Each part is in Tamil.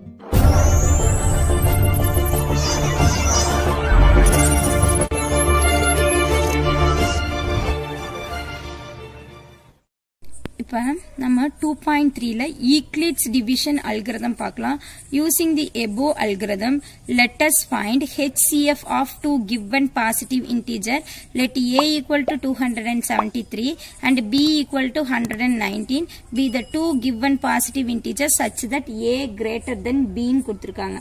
இப்போ நம்ம டூ பாயிண்ட் த்ரீல ஈக்லிட்ஸ் டிவிஷன் அல்கிரதம் பார்க்கலாம் using the above algorithm let us find HCF of two given positive integer let a equal to two hundred and seventy three and b equal to hundred and nineteen be the two given positive integer such that a greater than பின்னு கொடுத்துருக்காங்க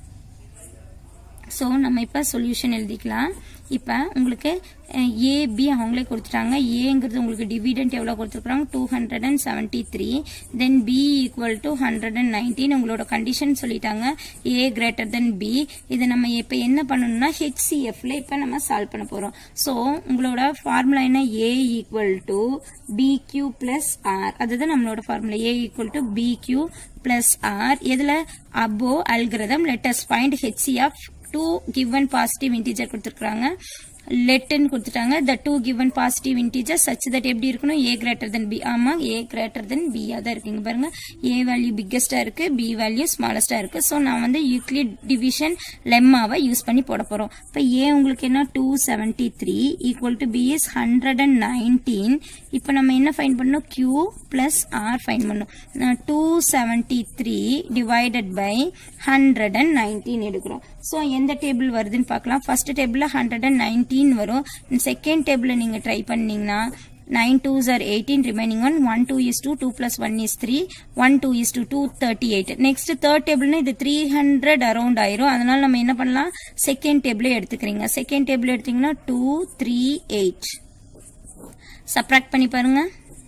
ஸோ நம்ம இப்போ சொல்யூஷன் எழுதிக்கலாம் இப்போ உங்களுக்கு ஏ பி அவங்களே கொடுத்துட்டாங்க ஏங்கிறது உங்களுக்கு டிவிடெண்ட் எவ்வளோ கொடுத்துருக்குறாங்க two hundred and seventy three then b equal to hundred and nineteen உங்களோட கண்டிஷன் சொல்லிட்டாங்க ஏ கிரேட்டர் தென் பி இதை நம்ம இப்போ என்ன பண்ணணும்னா ஹெச்சிஎஃப்ல இப்போ நம்ம சால்வ் பண்ண போகிறோம் ஸோ உங்களோட ஃபார்முலா என்ன a equal to b q plus r அதுதான் நம்மளோட formula a equal to b q plus r இதில் above algorithm let's find HCF two given positive integer கொடுத்துருக்காங்க லெட்னு கொடுத்துட்டாங்க the two given positive integer such that எப்படி இருக்கணும் ஏ கிரேட்டர் தென் பி ஆமா ஏ கிரேட்டர் தென் பியா தான் இருக்குங்க பாருங்க ஏ வேல்யூ பிக்கெஸ்டா இருக்கு பி வேல்யூ ஸ்மாலஸ்டா இருக்கு ஸோ நான் வந்து யூக்ளிட் டிவிஷன் லெம்மாவை யூஸ் பண்ணி போட போறோம் இப்போ ஏ உங்களுக்கு என்ன two seventy three equal to b is hundred and nineteen இப்போ நம்ம என்ன ஃபைன் பண்ணணும் கியூ பிளஸ் ஆர் ஃபைன் பண்ணணும் two seventy three divided by hundred and nineteen எடுக்கிறோம் ஸோ எந்த டேபிள் வருதுன்னு பார்க்கலாம் ஃபர்ஸ்ட் டேபிளில் ஹண்ட்ரட் அண்ட் நைன்டீன் வரும் செகண்ட் டேபிளில் நீங்கள் ட்ரை பண்ணீங்கன்னா nine twos are eighteen remaining one one two is two two plus one is three one two is two two thirty eight next third டேபிள்னா இது த்ரீ ஹண்ட்ரட் அரௌண்ட் ஆயிரும் அதனால நம்ம என்ன பண்ணலாம் செகண்ட் டேபிளே எடுத்துக்கிறீங்க செகண்ட் டேபிள் எடுத்தீங்கன்னா டூ த்ரீ எயிட் சப்ராக்ட் பண்ணி பாருங்க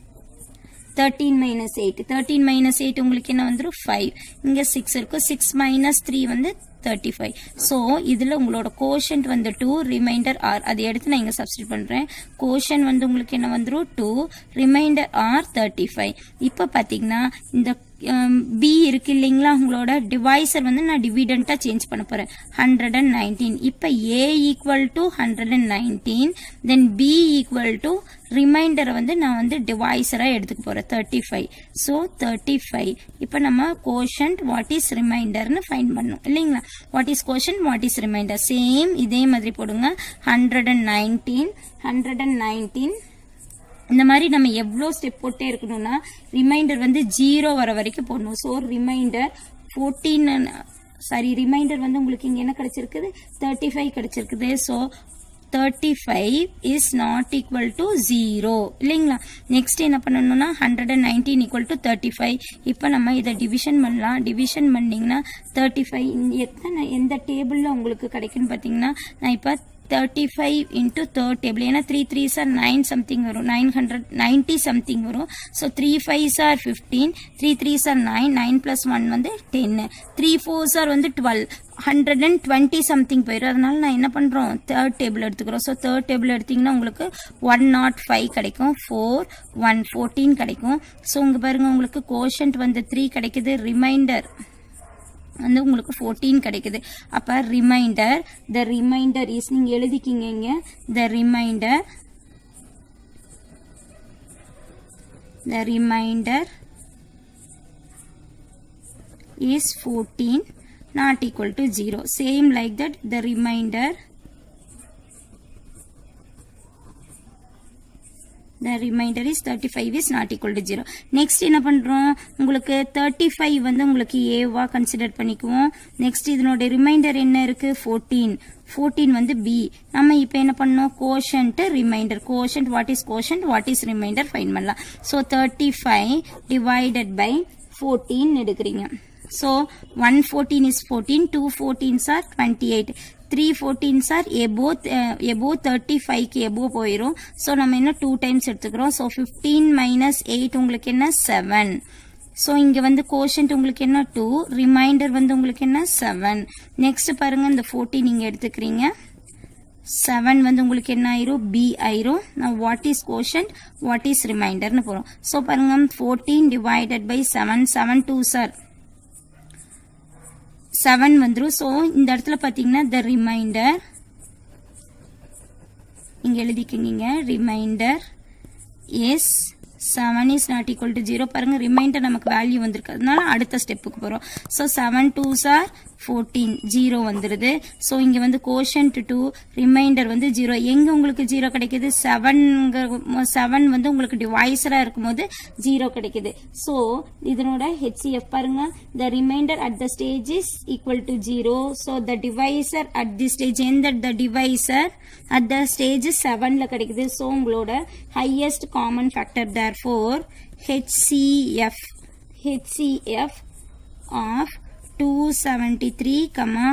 thirteen minus eight thirteen minus eight உங்களுக்கு என்ன வந்துடும் ஃபைவ் இங்கே சிக்ஸ் இருக்கும் சிக்ஸ் மைனஸ் த்ரீ வந்து தேர்ட்டி ஃபைவ் ஸோ இதில் உங்களோட கோஷன்ட் வந்து டூ ரிமைண்டர் ஆர் அதை எடுத்து நான் இங்கே சப்ஸ்டியூட் பண்ணுறேன் கோஷன் வந்து உங்களுக்கு என்ன வந்துடும் two remainder are thirty five இப்போ பார்த்தீங்கன்னா இந்த பி இருக்கு இல்லைங்களா உங்களோட டிவைசர் வந்து நான் டிவிடெண்டா சேஞ்ச் பண்ண போறேன் ஹண்ட்ரட் அண்ட் நைன்டீன் இப்போ a equal to hundred and nineteen then b equal to ரிமைண்டரை வந்து நான் வந்து டிவைசரா எடுத்துக்க போறேன் thirty five so thirty five இப்போ நம்ம கோஷன்ட் வாட் இஸ் ரிமைண்டர்னு ஃபைன் பண்ணும் இல்லைங்களா what is quotient what is remainder same இதே மாதிரி போடுங்க hundred and nineteen hundred and nineteen இந்த மாதிரி நம்ம எவ்வளோ ஸ்டெப் போட்டே இருக்கணும்னா ரிமைண்டர் வந்து ஜீரோ வர வரைக்கும் போடணும் so remainder fourteen sorry remainder வந்து உங்களுக்கு இங்கே என்ன கிடைச்சிருக்குது தேர்ட்டி ஃபைவ் கிடைச்சிருக்குது so thirty five is not equal to zero இல்லைங்களா நெக்ஸ்ட் என்ன பண்ணணும்னா hundred and nineteen equal to thirty five இப்போ நம்ம இதை டிவிஷன் பண்ணலாம் டிவிஷன் பண்ணிங்கன்னா தேர்ட்டி ஃபைவ் எத்தனை எந்த டேபிளில் உங்களுக்கு கிடைக்குன்னு பார்த்தீங்கன்னா நான் இப்போ thirty five into third table ஏன்னா three three are nine something வரும் நைன் ஹண்ட்ரட் நைன்டி சம்திங் வரும் so three five are fifteen three three are nine nine plus one வந்து டென்னு த்ரீ ஃபோர் சார் வந்து twelve hundred and twenty something போயிடும் அதனால நான் என்ன பண்ணுறோம் தேர்ட் டேபிள் எடுத்துக்கிறோம் ஸோ தேர்ட் டேபிள் எடுத்தீங்கன்னா உங்களுக்கு ஒன் நாட் ஃபைவ் கிடைக்கும் ஃபோர் ஒன் ஃபோர்டீன் கிடைக்கும் ஸோ உங்க பாருங்க உங்களுக்கு கோஷன்ட் வந்து த்ரீ கிடைக்குது ரிமைண்டர் வந்து உங்களுக்கு ஃபோர்டீன் கிடைக்குது அப்போ ரிமைண்டர் த ரிமைண்டர் இஸ் நீங்கள் எழுதிக்கிங்க இங்க the remainder the remainder is 14 not equal to 0 same like that the remainder the remainder is 35 is not equal to 0 next என்ன பண்றோம் உங்களுக்கு 35 வந்து உங்களுக்கு ஏவா கன்சிடர் பண்ணிக்குவோம் நெக்ஸ்ட் இதனோட ரிமைண்டர் என்ன இருக்கு 14 14 வந்து பி நம்ம இப்போ என்ன பண்ணோம் quotient remainder quotient what is quotient what is remainder find பண்ணலாம் so thirty five divided by fourteen எடுக்கிறீங்க so one fourteen is fourteen two fourteens are twenty eight three fourteens are above above thirty ஃபைவ்க்கு எபோ போயிடும் ஸோ நம்ம என்ன டூ டைம்ஸ் எடுத்துக்கிறோம் ஸோ ஃபிஃப்டீன் மைனஸ் எயிட் உங்களுக்கு என்ன செவன் ஸோ இங்கே வந்து கோஷன்ட் உங்களுக்கு என்ன டூ ரிமைண்டர் வந்து உங்களுக்கு என்ன செவன் நெக்ஸ்ட் பாருங்க இந்த ஃபோர்டீன் நீங்கள் எடுத்துக்கிறீங்க செவன் வந்து உங்களுக்கு என்ன ஆயிரும் பி ஆயிரும் நான் what is quotient what is ரிமைண்டர்னு போகிறோம் ஸோ பாருங்க fourteen divided by seven seven two are seven வந்துடும் ஸோ இந்த இடத்துல பார்த்தீங்கன்னா த ரிமைண்டர் இங்கே எழுதிக்கிங்க remainder is seven is not equal to zero பாருங்க ரிமைண்டர் நமக்கு வேல்யூ வந்திருக்கு அதனால அடுத்த ஸ்டெப்புக்கு போகிறோம் so seven two are fourteen zero வந்துடுது ஸோ இங்கே வந்து கோஷன்ட் டூ ரிமைண்டர் வந்து ஜீரோ எங்கே உங்களுக்கு ஜீரோ கிடைக்குது செவன் செவன் வந்து உங்களுக்கு டிவைசராக இருக்கும்போது ஜீரோ கிடைக்குது ஸோ இதனோட ஹெச்சிஎஃப் பாருங்க the remainder at the stage is equal to zero so the divisor at the stage எந்த the divisor at the stage செவனில் கிடைக்குது ஸோ உங்களோட highest common factor therefore HCF HCF of 273 comma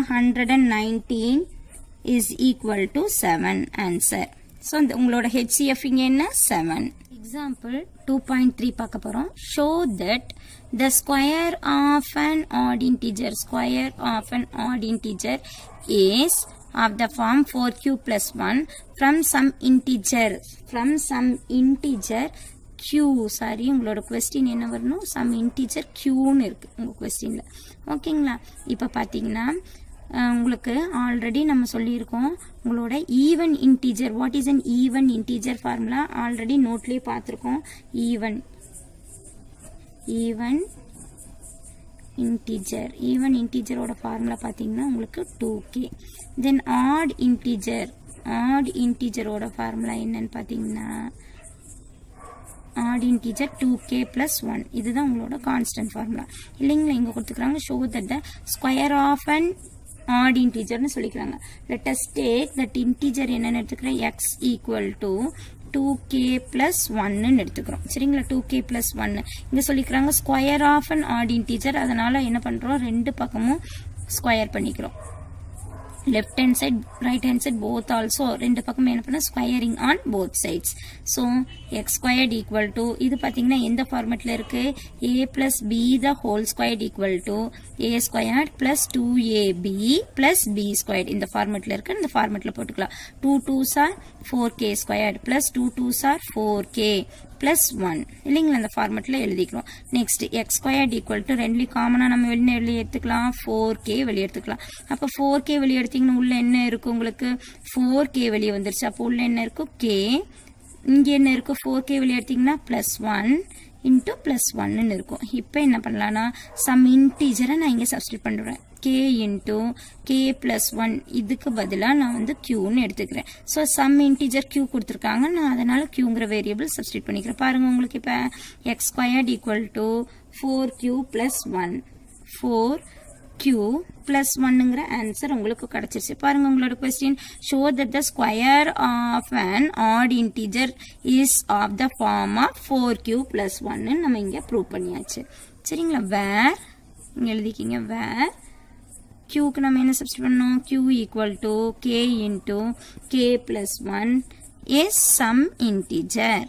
119 is equal to 7 answer so இந்த உங்களோட HCF இங்க என்ன 7 example 2.3 பார்க்க போறோம் show that the square of an odd integer square of an odd integer is of the form 4q plus 1 from some integer from some integer q sorry உங்களோட கொஸ்டின் என்ன வரணும் சம் இன்டீஜர் க்யூன்னு இருக்கு உங்க கொஸ்டின்ல ஓகேங்களா இப்போ பார்த்தீங்கன்னா உங்களுக்கு ஆல்ரெடி நம்ம சொல்லியிருக்கோம் உங்களோட even integer what is an even integer formula already நோட்லேயே பார்த்துருக்கோம் ஈவன் ஈவன் இன்டீஜர் ஈவன் இன்டீஜரோட ஃபார்முலா பார்த்தீங்கன்னா உங்களுக்கு two k then odd integer odd இன்டீஜரோட ஃபார்முலா என்னன்னு பார்த்தீங்கன்னா odd integer two k plus one இதுதான் உங்களோட கான்ஸ்டன்ட் ஃபார்முலா இல்லைங்களா இங்கே கொடுத்துக்கிறாங்க show that the square of and odd இன்டீஜர்னு சொல்லிக்கிறாங்க let us take that integer என்னன்னு எடுத்துக்கிறேன் x equal to two k plus ஒன்னு எடுத்துக்கிறோம் சரிங்களா டூ கே பிளஸ் ஒன்னு இங்கே சொல்லிக்கிறாங்க square of and odd integer அதனால என்ன பண்ணுறோம் ரெண்டு பக்கமும் ஸ்கொயர் பண்ணிக்கிறோம் left hand side right hand side both also ரெண்டு பக்கம் என்ன பண்ண squaring on both sides so X squared equal to இது பார்த்தீங்கன்னா எந்த ஃபார்மெட்டில் இருக்கு A plus B the whole squared equal to A squared plus two A B plus B squared இந்த ஃபார்மெட்டில் இருக்கு இந்த ஃபார்மெட்டில் போட்டுக்கலாம் two two sir four K squared plus two two sir four K plus one இல்லைங்களா இந்த ஃபார்மெட்டில் எழுதிக்கிறோம் next X squared equal to ரெண்டுலேயும் காமனாக நம்ம வெளியே வெளியே எடுத்துக்கலாம் ஃபோர் கே வெளியே எடுத்துக்கலாம் அப்போ ஃபோர் கே வெளியே எடுத்தீங்கன்னா உள்ள என்ன இருக்கு உங்களுக்கு ஃபோர் கே வெளியே வந்துருச்சு அப்போ உள்ள என்ன இருக்கும் கே இங்கே என்ன இருக்கும் ஃபோர் கே வெளியே எடுத்தீங்கன்னா ப்ளஸ் ஒன் இன்ட்டு ப்ளஸ் ஒன்னு இருக்கும் இப்போ என்ன பண்ணலாம்னா சம் இன்டீஜரை நான் இங்கே சப்ஸ்டியூட் பண்ணுறேன் K into K plus one இதுக்கு பதிலாக நான் வந்து க்யூன்னு எடுத்துக்கிறேன் ஸோ சம் இன்டீஜர் க்யூ கொடுத்துருக்காங்க நான் அதனால க்யூங்கிற வேரியபிள் சப்ஸ்டியூட் பண்ணிக்கிறேன் பாருங்க உங்களுக்கு இப்போ X squared equal to four Q plus one four q plus ஒன்னுங்கிற ஆன்சர் உங்களுக்கு கிடைச்சிருச்சு பாருங்க உங்களோட question show that the square of an odd integer is of the form of four Q plus ஒன்னு நம்ம இங்க ப்ரூவ் பண்ணியாச்சு சரிங்களா வேர் இங்க எழுதிக்கிங்க வேர் க்யூக்கு நம்ம என்ன சப்ஸ்டியூட் பண்ணோம் q equal to K into K plus one is some integer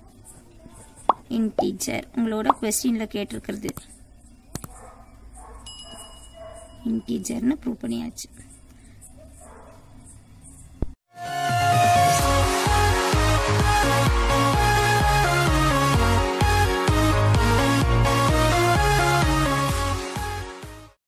integer உங்களோட கொஸ்டின்ல கேட்டிருக்கிறது இன்டீஜர்னு ப்ரூவ் பண்ணியாச்சு